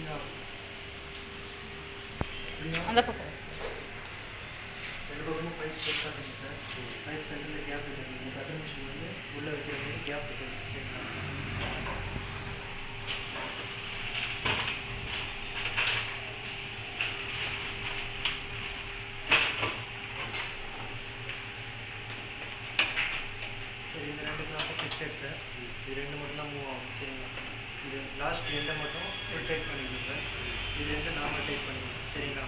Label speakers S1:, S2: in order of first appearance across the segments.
S1: அந்த பக்கம்
S2: ரெண்டு பக்கமும் பைப் செட் பண்ணுங்க சார் பைப் சென்டரில் கேப் இருக்குது கட்டிங் மிஷின் வந்து உள்ளே வைக்கிற மாதிரி கேப் இருக்குது சரிங்களா சரி இந்த ரெண்டு கிளாஸும் ஃபிக்ஸட் சார் இது ரெண்டு மட்டும் தான் மூவ் ஆகும் சரிங்களா இது லாஸ்ட் எண்டை மட்டும் ஃபுல் டைட் பண்ணிக்கணும் சார் இது ரெண்டு நார்மல் டைட் பண்ணிக்கணும் சரிங்களா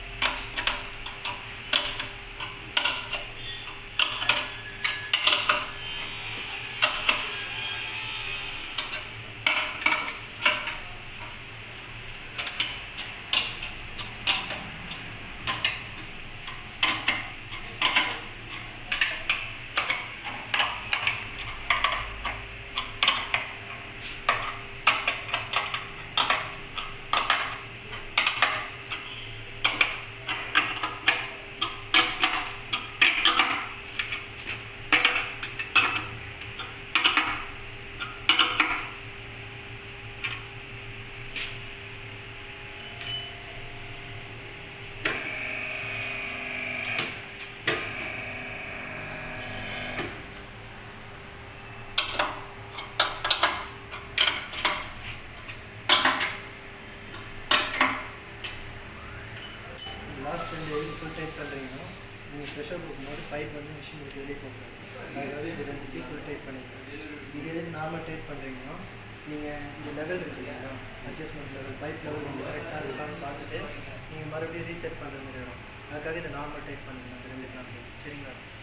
S2: லாஸ்ட் ரெண்டு எதுக்கு ஃபுல் டைட் பண்ணுறீங்கன்னா நீங்கள் ப்ரெஷர் கொடுக்கும்போது பைப் வந்து மிஷின் விட்டு வெளியே போகும் அதுக்காக இது ரெண்டுத்தையும் ஃபுல் டைட் பண்ணிக்கலாம் இது எதுக்கு நார்மல் டைட் பண்ணுறீங்கன்னா நீங்கள் இந்த லெவல் இருக்கு இல்லைங்களா அட்ஜஸ்ட்மெண்ட் லெவல் பைப் லெவல் வந்து கரெக்டாக இருக்கான்னு பார்த்துட்டு நீங்கள் மறுபடியும் ரீசெட் பண்ணுற மாதிரி வரும் அதுக்காக இதை நார்மல் டைட் பண்ணுங்க அந்த ரெண்டு கிளாம்பையும் சரிங்களா